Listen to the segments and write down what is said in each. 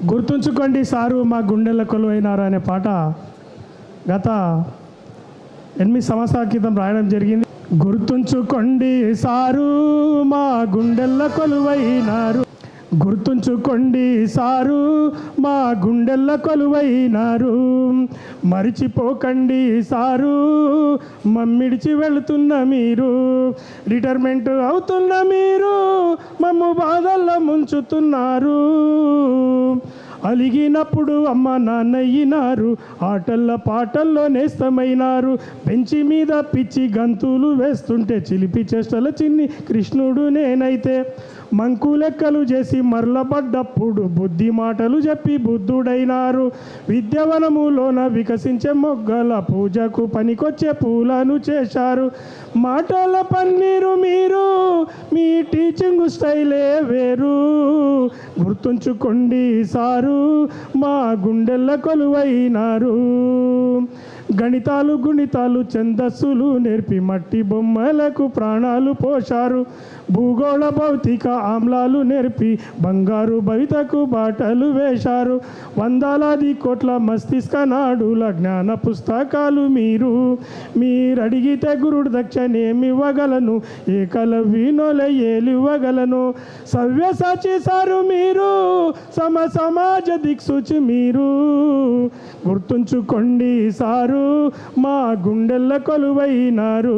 గుర్తుంచుకోండి సారు మా గుండెల కొలువైనారు అనే పాట గత ఎనిమిది సంవత్సరాల క్రితం రాయడం జరిగింది గుర్తుంచుకోండి సారు మా గుండెల్ల కొలువైనారు గుర్తుంచుకోండి సారు మా గుండెల్ల కొలువైనారు మరిచిపోకండి సారు మమ్మిడిచి వెళుతున్న మీరు రిటైర్మెంట్ అవుతున్న మీరు మమ్ము బాధల్లో ముంచుతున్నారు అలిగినప్పుడు అమ్మ నాన్నయ్యినారు ఆటల్ల పాటల్లో నేస్తమైనారు బెంచి మీద పిచ్చి గంతులు వేస్తుంటే చిలిపి చేష్టల చిన్ని కృష్ణుడు నేనైతే మంకు లెక్కలు చేసి మరలబడ్డప్పుడు బుద్ధి మాటలు చెప్పి బుద్ధుడైనారు విద్యవనములోన వికసించే మొగ్గల పూజకు పనికొచ్చే పూలను చేశారు మాటల పన్నీరు మీరు మీ టీచింగ్ స్టైలే వేరు గుర్తుంచుకోండి సారు మా గుండెల్ల కొలువైనారు గణితాలు గుణితాలు ఛందస్సులు నేర్పి మట్టి బొమ్మలకు ప్రాణాలు పోశారు భూగోళ భౌతిక ఆమ్లాలు నేర్పి బంగారు భవితకు బాటలు వేశారు వందలాది కోట్ల మస్తిష్క నాడుల జ్ఞాన పుస్తకాలు మీరు మీరడిగితే గురుడు దక్షిణేమివ్వగలను ఏకలవ్యునోలే ఏలివ్వగలను సవ్యసాచి సారు మీరు సమ సమాజ దిక్సూచి మీరు గుర్తుంచుకోండి సారు మా గుండెల్ల కొలువైనారు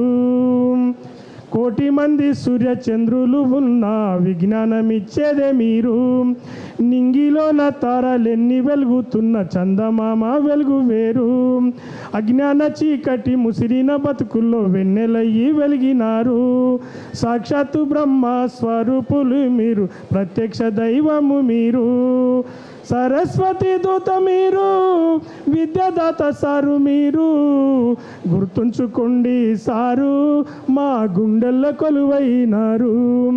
కోటి మంది సూర్య చంద్రులు ఉన్న విజ్ఞానం ఇచ్చేదే మీరు నింగిలోన తారలెన్ని వెలుగుతున్న చందమామ వెలుగు వేరు అజ్ఞాన చీకటి ముసిరిన బతుకుల్లో వెన్నెలయ్యి వెలిగినారు సాక్షాత్తు బ్రహ్మ స్వరూపులు మీరు ప్రత్యక్ష దైవము మీరు సరస్వతి దూత మీరు విద్యాదాత సారు మీరు గుర్తుంచుకోండి సారు మా గుండెల్ల కొలువైనారు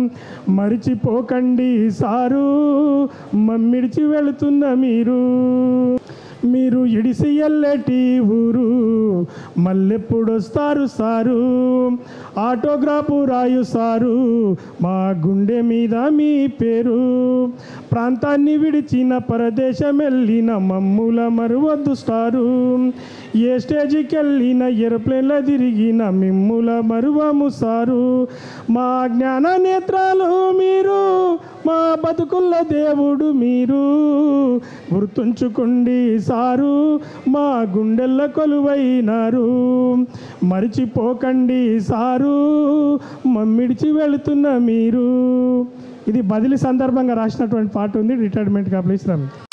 మరిచిపోకండి సారు మమ్మిడిచి వెళుతున్న మీరు మీరు ఇడిసి ఎల్లటి ఊరు మళ్ళెప్పుడొస్తారు సారు ఆటోగ్రాఫు రాయు సారు మా గుండె మీద మీ పేరు ప్రాంతాన్ని విడిచిన పరదేశం వెళ్ళిన మమ్ముల మరువద్దు స్టారు ఏ స్టేజికి వెళ్ళిన ఏరోప్లేన్ల తిరిగిన మిమ్ముల మరువము సారు మా జ్ఞాన నేత్రాలు మీరు మా బతుకుల్ల దేవుడు మీరు గుర్తుంచుకోండి సారు మా గుండెల్ల కొలువైనారు మరిచిపోకండి సారు మమ్మిడిచి వెళుతున్న మీరు ఇది బదిలీ సందర్భంగా రాసినటువంటి పాట ఉంది రిటైర్మెంట్కి అప్లై శ్రమ